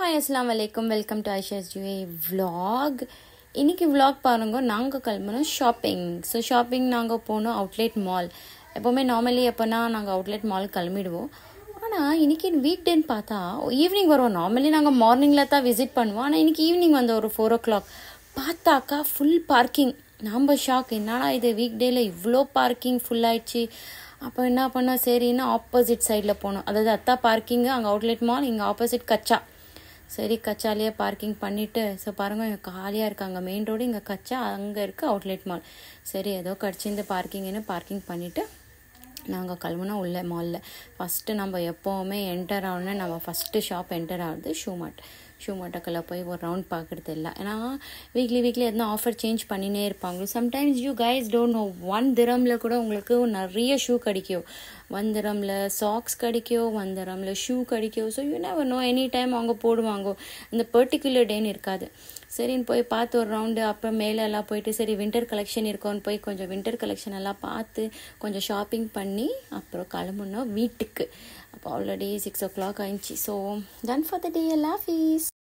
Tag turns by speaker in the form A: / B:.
A: hi அஸ்லாம் வலைக்கம் welcome to Aisha's ஜுவே vlog இன்னைக்கு vlog பாருங்க நாங்கள் கிளம்புனோம் ஷாப்பிங் ஸோ ஷாப்பிங் நாங்கள் போனோம் அவுட்லெட் மால் எப்போவுமே நார்மலி எப்போனா நாங்கள் அவுட்லெட் மால் கிளம்பிடுவோம் ஆனால் இன்னைக்கு வீக் டேன்னு பார்த்தா ஈவினிங் வருவோம் நார்மலி நாங்கள் மார்னிங்கில் தான் விசிட் பண்ணுவோம் ஆனால் இன்னைக்கு ஈவினிங் வந்து ஒரு ஃபோர் ஓ கிளாக் பார்த்தாக்கா ஃபுல் பார்க்கிங் நாம் ஷாக் என்னடா இது வீக் டேயில் இவ்வளோ பார்க்கிங் ஃபுல் ஆயிடுச்சு அப்போ என்ன பண்ணோம் சரின்னா ஆப்போசிட் சைடில் போனோம் அதாவது அத்தா பார்க்கிங்கு அங்கே அவுட்லெட் மால் இங்கே ஆப்போசிட் கச்சா சரி கச்சாலேயே பார்க்கிங் பண்ணிவிட்டு ஸோ பாருங்கள் இங்கே காலியாக இருக்காங்க மெயின் ரோடு இங்கே கச்சா அங்கே இருக்குது அவுட்லெட் மால் சரி ஏதோ கிடச்சிருந்து பார்க்கிங்னு பார்க்கிங் பண்ணிவிட்டு நாங்கள் கிளம்புனோம் உள்ள மாலில் ஃபஸ்ட்டு நம்ம எப்போவுமே என்டர் ஆகணும்னா நம்ம ஃபஸ்ட்டு ஷாப் என்டர் ஆகுது ஷூ மார்ட் ஷூ மார்ட்டுக்குள்ளே போய் ஒரு ரவுண்ட் பார்க்குறது இல்லை ஏன்னா வீக்லி வீக்லி எதனா ஆஃபர் சேஞ்ச் பண்ணினே இருப்பாங்க sometimes you guys don't know one திரமில் கூட உங்களுக்கு நிறைய ஷூ கிடைக்கும் ஒன் திரமில் சாக்ஸ் கிடைக்கும் ஒன் திரமில் ஷூ கிடைக்கும் so you never know any time அவங்க போடுவாங்க இந்த பர்டிகுலர் டேன்னு இருக்காது சரின்னு போய் பார்த்து ஒரு ரவுண்டு அப்புறம் மேலே எல்லாம் போயிட்டு சரி வின்டர் கலெக்ஷன் இருக்கோன்னு போய் கொஞ்சம் வின்டர் கலெக்ஷன் எல்லாம் பார்த்து கொஞ்சம் ஷாப்பிங் பண்ணி அப்புறம் கிளம்புனோம் வீட்டுக்கு அப்போ ஆல்ரெடி சிக்ஸ் ஓ கிளாக் ஆயிடுச்சு so done for the day லாஃபீஸ்